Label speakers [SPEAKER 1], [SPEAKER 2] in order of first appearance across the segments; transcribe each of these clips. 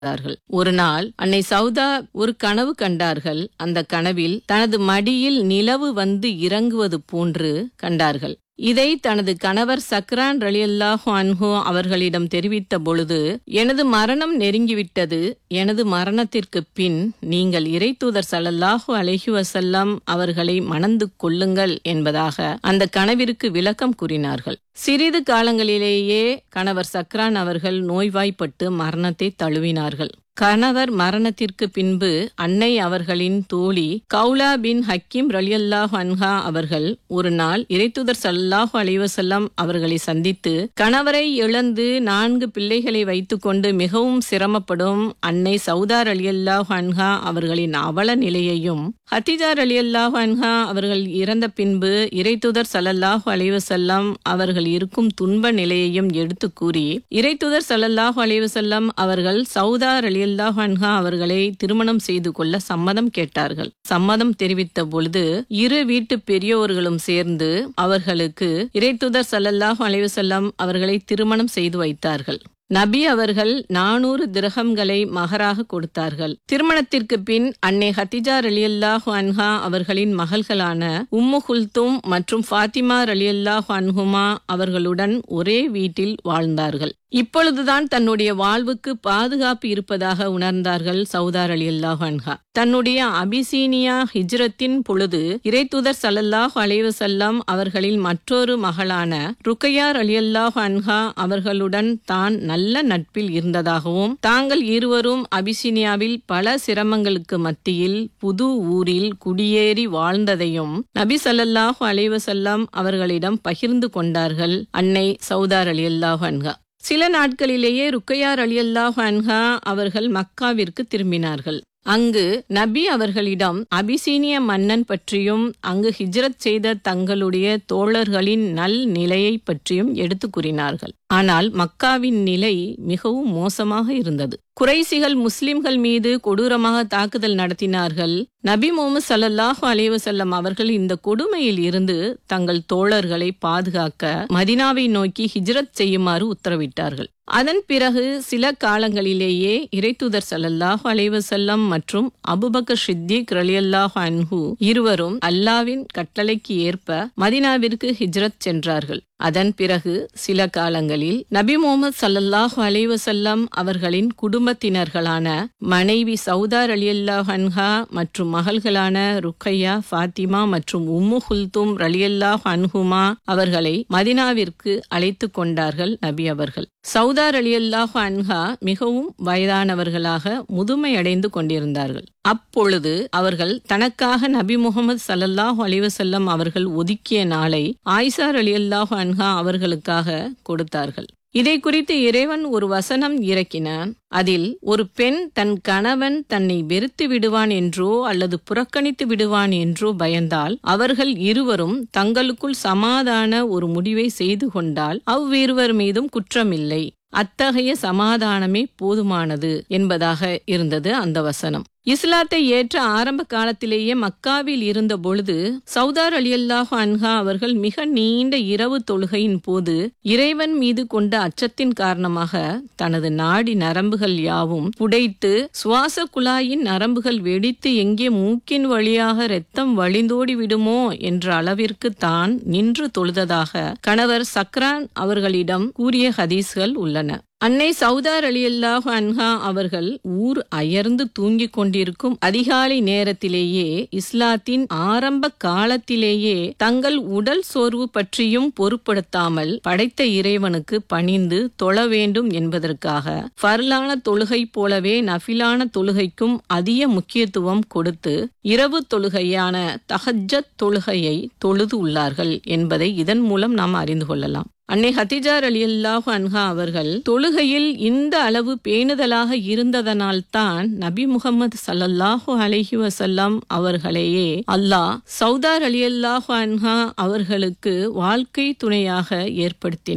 [SPEAKER 1] இருந்தார்கள் ஒரு நாள் அன்னை சௌதா ஒரு கனவு கண்டார்கள் அந்த கனவில் தனது மடியில் நிலவு வந்து இறங்குவது போன்று கண்டார்கள் இதை தனது கணவர் சக்ரான் ரலியல்லாஹு அன்ஹு அவர்களிடம் தெரிவித்த பொழுது எனது மரணம் நெருங்கிவிட்டது எனது மரணத்திற்கு பின் நீங்கள் இறைத்தூதர் ஸல்லல்லாஹு அலைஹி வஸல்லம் அவர்களை மணந்து கொள்ளுங்கள் என்பதாக அந்த கனவிற்கு விளக்கம் கூறினார்கள் சிறிது காலங்களிலேயே கணவர் சக்ரான் அவர்கள் நோய்வாய்ப்பட்டு மரணத்தை தழுவினார்கள் கணவர் மரணத்திற்கு பின்பு அன்னை அவர்களின் தோழி கவுலா பின் ஹக்கீம் ரலியல்லாஹு அன்ஹா அவர்கள் ஒரு நாள் இறைத்துதர் சல்லாஹு அலைவசல்லம் அவர்களை சந்தித்து கணவரை இழந்து நான்கு பிள்ளைகளை வைத்துக்கொண்டு மிகவும் சிரமப்படும் அன்னை சவுதார் அலியல்லாஹு அன்ஹா அவர்களின் அவல நிலையையும் ஹத்திஜா அலியல்லாஹு அன்ஹா அவர்கள் இறந்த பின்பு இறைத்துதர் சல்லல்லாஹு அலைவசல்லம் அவர்கள் இருக்கும் துன்ப நிலையையும் எடுத்து கூறி இறைத்துதர் சல்லல்லாஹு அலைவசல்லம் அவர்கள் சவுதார் அலி ரலியல்லாஹு அன்ஹா அவர்களை திருமணம் செய்து கொள்ள சம்மதம் கேட்டார்கள் சம்மதம் தெரிவித்த பொழுது இரு வீட்டு பெரியோர்களும் சேர்ந்து அவர்களுக்கு இறைத்துதர் சல்லல்லாஹு அலைவசல்லம் அவர்களை திருமணம் செய்து வைத்தார்கள் நபி அவர்கள் நானூறு திரகங்களை மகராக கொடுத்தார்கள் திருமணத்திற்கு பின் அன்னை ஹத்திஜா ரலியல்லாஹு அன்ஹா அவர்களின் மகள்களான உம்மு குல்தும் மற்றும் ஃபாத்திமா ரலியல்லாஹு அன்ஹுமா அவர்களுடன் ஒரே வீட்டில் வாழ்ந்தார்கள் இப்பொழுதுதான் தன்னுடைய வாழ்வுக்கு பாதுகாப்பு இருப்பதாக உணர்ந்தார்கள் சவுதார் அலி அல்லாஹ் அன்ஹா தன்னுடைய அபிசீனியா ஹிஜ்ரத்தின் பொழுது இறைத்துதர் சல்லல்லாஹ் அலைவசல்லாம் அவர்களின் மற்றொரு மகளான ருக்கையார் அலி அல்லாஹ் அன்ஹா அவர்களுடன் தான் நல்ல நட்பில் இருந்ததாகவும் தாங்கள் இருவரும் அபிசீனியாவில் பல சிரமங்களுக்கு மத்தியில் புது ஊரில் குடியேறி வாழ்ந்ததையும் நபி சல்லல்லாஹு அலைவசல்லாம் அவர்களிடம் பகிர்ந்து கொண்டார்கள் அன்னை சவுதார் அலி அல்லாஹ் அன்ஹா சில நாட்களிலேயே ருக்கையார் அலியல்லாஹ் அன்ஹா அவர்கள் மக்காவிற்கு திரும்பினார்கள் அங்கு நபி அவர்களிடம் அபிசீனிய மன்னன் பற்றியும் அங்கு ஹிஜ்ரத் செய்த தங்களுடைய தோழர்களின் நல் நிலையை பற்றியும் எடுத்து கூறினார்கள் ஆனால் மக்காவின் நிலை மிகவும் மோசமாக இருந்தது குறைசிகள் முஸ்லிம்கள் மீது கொடூரமாக தாக்குதல் நடத்தினார்கள் நபி முகமது சல்லாஹூ அலைவசல்லம் அவர்கள் இந்த கொடுமையில் இருந்து தங்கள் தோழர்களை பாதுகாக்க மதினாவை நோக்கி ஹிஜ்ரத் செய்யுமாறு உத்தரவிட்டார்கள் அதன் பிறகு சில காலங்களிலேயே இறைத்துதர் சல்லல்லாஹு அலைவசல்லம் மற்றும் அபுபக்கர் ஷித்திக் ரலியல்லாஹு அன்ஹு இருவரும் அல்லாவின் கட்டளைக்கு ஏற்ப மதினாவிற்கு ஹிஜ்ரத் சென்றார்கள் அதன் பிறகு சில காலங்களில் நபி முகமது சல்லல்லாஹு அலைவசல்லம் அவர்களின் குடும்பத்தினர்களான மனைவி சவுதார் அலியல்லாஹ் அன்ஹா மற்றும் மகள்களான ருக்கையா ஃபாத்திமா மற்றும் உம்மு குல்தும் ரலியல்லாஹ் அன்ஹுமா அவர்களை மதினாவிற்கு அழைத்து கொண்டார்கள் நபி அவர்கள் சவுதார் அலியல்லாஹு அன்ஹா மிகவும் வயதானவர்களாக முதுமையடைந்து கொண்டிருந்தார்கள் அப்பொழுது அவர்கள் தனக்காக நபி முகமது சல்லல்லாஹு அலிவசல்லம் அவர்கள் ஒதுக்கிய நாளை ஆயிசார் அலியல்லாஹு அன்ஹா அவர்களுக்காக கொடுத்தார்கள் இதை குறித்து இறைவன் ஒரு வசனம் இறக்கினான் அதில் ஒரு பெண் தன் கணவன் தன்னை வெறுத்து விடுவான் என்றோ அல்லது புறக்கணித்து விடுவான் என்றோ பயந்தால் அவர்கள் இருவரும் தங்களுக்குள் சமாதான ஒரு முடிவை செய்து கொண்டால் அவ்விருவர் மீதும் குற்றமில்லை அத்தகைய சமாதானமே போதுமானது என்பதாக இருந்தது அந்த வசனம் இஸ்லாத்தை ஏற்ற ஆரம்ப காலத்திலேயே மக்காவில் இருந்த பொழுது சவுதார் அலியல்லாஹு அன்ஹா அவர்கள் மிக நீண்ட இரவு தொழுகையின் போது இறைவன் மீது கொண்ட அச்சத்தின் காரணமாக தனது நாடி நரம்புகள் யாவும் புடைத்து சுவாச குழாயின் நரம்புகள் வெடித்து எங்கே மூக்கின் வழியாக இரத்தம் வழிந்தோடி விடுமோ என்ற அளவிற்கு தான் நின்று தொழுததாக கணவர் சக்ரான் அவர்களிடம் கூறிய ஹதீஸ்கள் உள்ளன அன்னை சவுதார் அலியல்லாஹு அன்ஹா அவர்கள் ஊர் அயர்ந்து தூங்கிக் கொண்டிருக்கும் அதிகாலை நேரத்திலேயே இஸ்லாத்தின் ஆரம்ப காலத்திலேயே தங்கள் உடல் சோர்வு பற்றியும் பொருட்படுத்தாமல் படைத்த இறைவனுக்கு பணிந்து தொழ வேண்டும் என்பதற்காக ஃபர்லான தொழுகை போலவே நஃபிலான தொழுகைக்கும் அதிக முக்கியத்துவம் கொடுத்து இரவு தொழுகையான தஹஜத் தொழுகையை தொழுது உள்ளார்கள் என்பதை இதன் மூலம் நாம் அறிந்து கொள்ளலாம் அன்னை ஹத்திஜார் அலி அல்லாஹு அன்ஹா அவர்கள் தொழுகையில் இந்த அளவு பேணுதலாக இருந்ததனால்தான் நபி முகமது சல்லல்லாஹு அலஹி வசல்லாம் அவர்களையே அல்லாஹ் சவுதார் அலி அல்லாஹு அன்ஹா அவர்களுக்கு வாழ்க்கை துணையாக ஏற்படுத்தினான்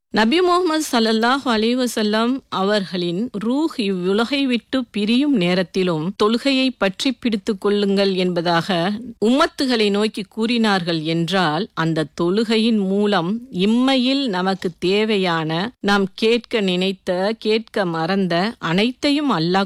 [SPEAKER 1] நபி முகமது சல்லல்லாஹு அலைஹி வஸல்லம் அவர்களின் ரூஹ் இவ்வுலகை விட்டு பிரியும் நேரத்திலும் தொழுகையை பற்றி பிடித்துக் கொள்ளுங்கள் என்பதாக உம்மத்துகளை நோக்கி கூறினார்கள் என்றால் அந்த தொழுகையின் மூலம் இம்மையில் நமக்கு தேவையான நாம் கேட்க நினைத்த கேட்க மறந்த அனைத்தையும் அல்லாஹ்